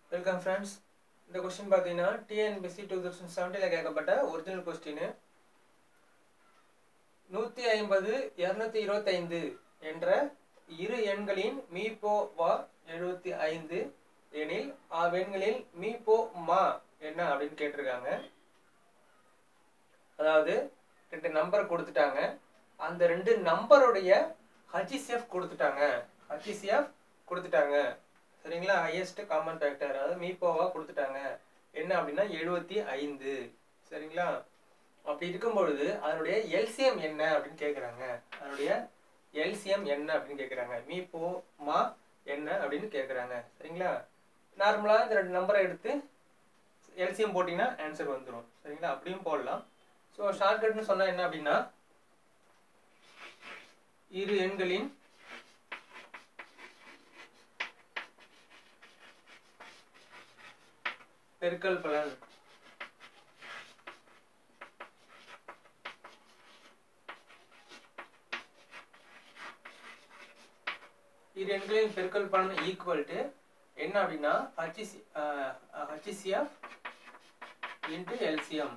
welcome friends இந்த question பார்த்தீங்கன்னா TNPSC two thousand செவன்டீனில் கேட்கப்பட்ட ஒரிஜினல் கொஸ்டின் நூற்றி ஐம்பது இரநூத்தி இருபத்தைந்து என்ற இரு எண்களின் மீபோ வா எழுபத்தி ஐந்து எனில் அவ்வெண்களில் மீபோ மா என்ன அப்படின்னு கேட்டிருக்காங்க அதாவது ரெண்டு நம்பர் கொடுத்துட்டாங்க அந்த ரெண்டு நம்பருடைய ஹச்சிசிஎஃப் கொடுத்துட்டாங்க ஹச்சிசிஎஃப் கொடுத்துட்டாங்க சரிங்களா ஹையஸ்ட் காமன் ஃபேக்டர் அதாவது மீப்போவா கொடுத்துட்டாங்க என்ன அப்படின்னா எழுபத்தி ஐந்து சரிங்களா அப்படி இருக்கும் பொழுது அதனுடைய எல்சிஎம் என்ன அப்படின்னு கேட்குறாங்க அதனுடைய எல்சிஎம் என்ன அப்படின்னு கேட்குறாங்க மீப்போ மா என்ன அப்படின்னு கேட்குறாங்க சரிங்களா நார்மலாக இந்த ரெண்டு நம்பரை எடுத்து எல்சிஎம் போட்டிங்கன்னா ஆன்சர் வந்துடும் சரிங்களா அப்படியும் போடலாம் ஸோ ஷார்ட்கட்னு சொன்னால் என்ன அப்படின்னா இரு எண்களின் பெருக்கல் பலன் இரு எண்களின் பெருக்கல் பலன் ஈக்குவல் டு என்ன அப்படின்னா HC HCF into LCM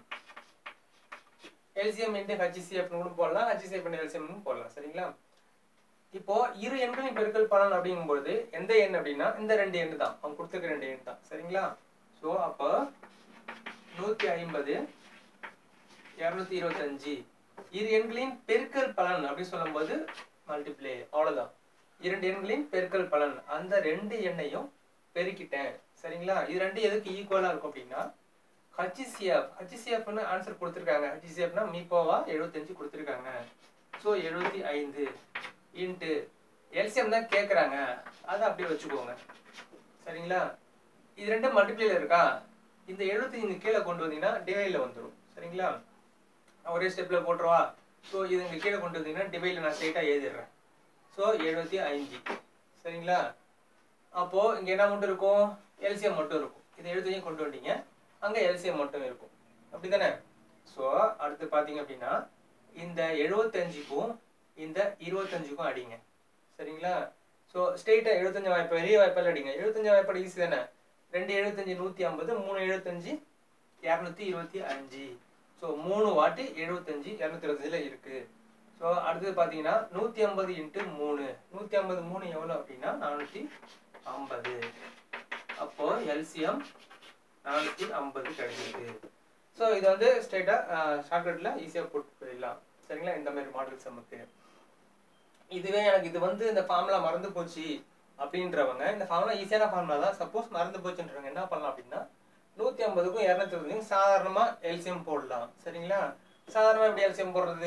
LCM into ஹச்சிசிஎஃப்னு கூட போடலாம் ஹச்சிசிஎஃப் இன்ட்டு எல்சிஎம்னு போடலாம் சரிங்களா இப்போ இரு எண்களின் பெருக்கல் பலன் அப்படிங்கும்போது எந்த எண் அப்படின்னா இந்த ரெண்டு எண் தான் அவங்க கொடுத்துருக்க ரெண்டு எண் தான் சரிங்களா ஸோ அப்போ நூற்றி ஐம்பது இரநூத்தி இருபத்தஞ்சு இரு எண்களின் பெருக்கல் பலன் அப்படின்னு சொல்லும்போது மல்டிப்ளே அவ்வளோதான் இரண்டு எண்களின் பெருக்கல் பலன் அந்த ரெண்டு எண்ணையும் பெருக்கிட்டேன் சரிங்களா இது ரெண்டு எதுக்கு ஈக்குவலாக இருக்கும் அப்படின்னா ஹச்சிசிஎஃப் ஹச்சிசிஎஃப்னு ஆன்சர் கொடுத்துருக்காங்க ஹச்சிசிஎஃப்னா மீப்போவா எழுபத்தஞ்சு கொடுத்துருக்காங்க ஸோ எழுபத்தி ஐந்து இன்ட்டு எல்சிஎம் தான் கேட்குறாங்க அதை அப்படியே வச்சுக்கோங்க சரிங்களா இது ரெண்டும் மல்டிப்ளேல இருக்கா இந்த எழுபத்தஞ்சு கீழே கொண்டு வந்தீங்கன்னா டிவைடில் வந்துடும் சரிங்களா ஒரே ஸ்டெப்பில் போட்டுருவா ஸோ இது இங்கே கீழே கொண்டு வந்தீங்கன்னா டிவைடில் நான் ஸ்ட்ரைட்டாக எழுதிடுறேன் ஸோ எழுபத்தி அஞ்சு சரிங்களா அப்போது இங்கே என்ன மட்டும் இருக்கும் எல்சிஎம் மட்டும் இருக்கும் இது எழுபத்தஞ்சையும் கொண்டு வந்தீங்க அங்கே எல்சிஎம் மட்டும் இருக்கும் அப்படி தானே ஸோ அடுத்து பார்த்தீங்க அப்படின்னா இந்த எழுபத்தஞ்சுக்கும் இந்த இருபத்தஞ்சுக்கும் அடிங்க சரிங்களா ஸோ ஸ்ட்ரெயிட்டாக எழுபத்தஞ்சு வாய்ப்பு வெளியே வாய்ப்பால் அடிங்க எழுபத்தஞ்சு வாய்ப்பாடு ஈஸி தானே ரெண்டு எழுபத்தஞ்சு நூற்றி ஐம்பது மூணு எழுபத்தஞ்சு இரநூத்தி இருபத்தி அஞ்சு ஸோ மூணு வாட்டு எழுபத்தஞ்சு இரநூத்தி இருபத்தஞ்சில் இருக்குது ஸோ அடுத்தது பார்த்தீங்கன்னா நூற்றி ஐம்பது இன்ட்டு மூணு நூற்றி ஐம்பது மூணு எவ்வளோ அப்படின்னா நானூற்றி ஐம்பது அப்போது எல்சிஎம் நானூற்றி ஐம்பது கிடைக்குது ஸோ இது வந்து ஸ்ட்ரெயிட்டாக ஷார்ட்கட்டில் ஈஸியாக போட்டு போயிடலாம் சரிங்களா இந்த மாதிரி மாடல் சமக்கு இதுவே எனக்கு இது வந்து இந்த ஃபார்முலா மறந்து போச்சு அப்படின்றவங்க இந்த ஃபார்முலா ஈஸியான ஃபார்முலா தான் சப்போஸ் மறந்து போச்சுன்றவங்க என்ன பண்ணலாம் அப்படின்னா நூற்றி ஐம்பதுக்கும் இரநூத்தி இருபதுக்கும் சாதாரணமாக எல்சிஎம் போடலாம் சரிங்களா சாதாரணமாக எப்படி எல்சிஎம் போடுறது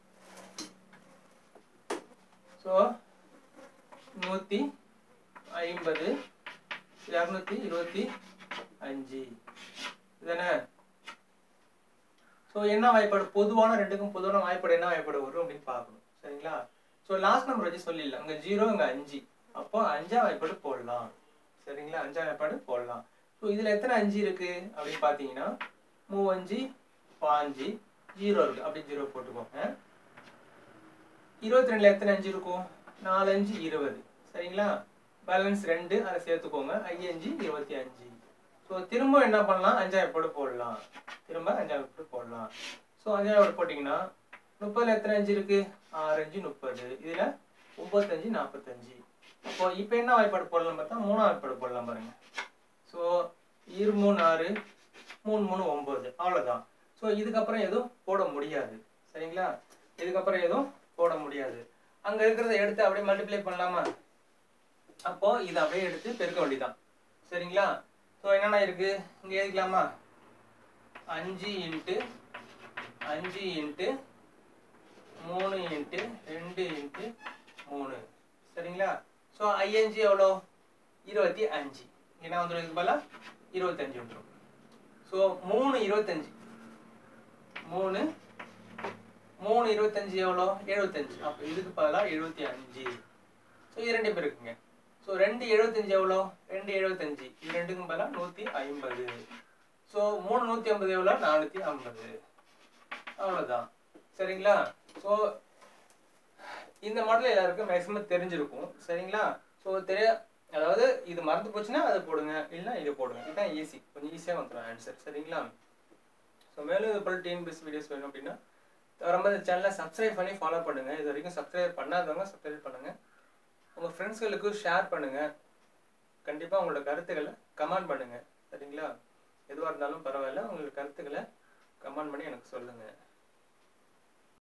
ஸோ நூற்றி ஐம்பது இரநூத்தி இருபத்தி அஞ்சு இதுதானே ஸோ என்ன வாய்ப்பாடு பொதுவான ரெண்டுக்கும் பொதுவான வாய்ப்பாடு என்ன வாய்ப்பாடு வரும் அப்படின்னு பார்க்கணும் சரிங்களா ஸோ லாஸ்ட் நம்பர் வச்சு சொல்லிடலாம் இங்கே ஜீரோ இங்கே அஞ்சு அப்போ அஞ்சா வாய்ப்பாடு போடலாம் சரிங்களா அஞ்சா வாய்ப்பாடு போடலாம் ஸோ இதில் எத்தனை அஞ்சு இருக்கு அப்படின்னு பார்த்தீங்கன்னா மூவஞ்சு பாஞ்சு ஜீரோ இருக்கு அப்படி ஜீரோ போட்டுக்கோங்க இருபத்தி ரெண்டுல எத்தனை அஞ்சு இருக்கும் நாலஞ்சு இருபது சரிங்களா பேலன்ஸ் ரெண்டு அதை சேர்த்துக்கோங்க ஐயஞ்சு இருபத்தி அஞ்சு ஸோ திரும்ப என்ன பண்ணலாம் அஞ்சாயிரம் போட்டு போடலாம் திரும்ப அஞ்சாயிரம் போட்டு போடலாம் ஸோ அஞ்சாயிரம் போட்டிங்கன்னா முப்பதுல எத்தனை அஞ்சு இருக்கு ஆறு அஞ்சு முப்பது இதில் ஒம்பத்தஞ்சு நாற்பத்தஞ்சு அப்போ இப்போ என்ன வாய்ப்பாடு போடலாம் பார்த்தா மூணாம் வாய்ப்பாடு போடலாம் பாருங்க ஸோ இரு மூணு ஆறு மூணு மூணு ஒம்பது அவ்வளோதான் ஸோ இதுக்கப்புறம் எதுவும் போட முடியாது சரிங்களா இதுக்கப்புறம் எதுவும் போட முடியாது அங்கே இருக்கிறத எடுத்து அப்படியே மல்டிப்ளை பண்ணலாமா அப்போ இதை அப்படியே எடுத்து பெருக்க வேண்டியதான் சரிங்களா ஸோ என்னென்ன இருக்கு இங்கே எழுதிக்கலாமா அஞ்சு இன்ட்டு அஞ்சு இன்ட்டு மூணு இன்ட்டு ரெண்டு இன்ட்டு மூணு சரிங்களா ஸோ ஐஎன்ஜி எவ்வளோ இருபத்தி அஞ்சு என்ன வந்துடும் இதுக்கு பதிலாக இருபத்தஞ்சு வந்துடும் ஸோ மூணு இருபத்தஞ்சு மூணு மூணு இருபத்தஞ்சு எவ்வளோ எழுபத்தஞ்சு அப்போ இதுக்கு பதிலாக எழுபத்தி அஞ்சு ஸோ இது ரெண்டு பேருக்குங்க ஸோ ரெண்டு எழுபத்தஞ்சு எவ்வளோ ரெண்டு எழுபத்தஞ்சு இது ரெண்டுக்கும் பதிலாக நூற்றி ஐம்பது ஸோ மூணு நூற்றி ஐம்பது எவ்வளோ நானூற்றி ஐம்பது அவ்வளோதான் சரிங்களா ஸோ இந்த மாடல் எல்லாருக்கும் மேக்ஸிமம் தெரிஞ்சிருக்கும் சரிங்களா ஸோ தெரிய அதாவது இது மறந்து போச்சுன்னா அதை போடுங்க இல்லைன்னா இது போடுங்க இதுதான் ஈஸி கொஞ்சம் ஈஸியாக வந்துடும் ஆன்சர் சரிங்களா ஸோ மேலும் இது போல் டிஎன்பிஎஸ் வீடியோஸ் வேணும் அப்படின்னா ரொம்ப சேனலை சப்ஸ்கிரைப் பண்ணி ஃபாலோ பண்ணுங்க இது வரைக்கும் சப்ஸ்கிரைப் பண்ணாதவங்க சப்ஸ்கிரைப் பண்ணுங்க உங்கள் ஃப்ரெண்ட்ஸ்களுக்கு ஷேர் பண்ணுங்க கண்டிப்பாக உங்களோட கருத்துக்களை கமெண்ட் பண்ணுங்க சரிங்களா எதுவாக இருந்தாலும் பரவாயில்ல உங்களோட கருத்துக்களை கமெண்ட் பண்ணி எனக்கு சொல்லுங்கள்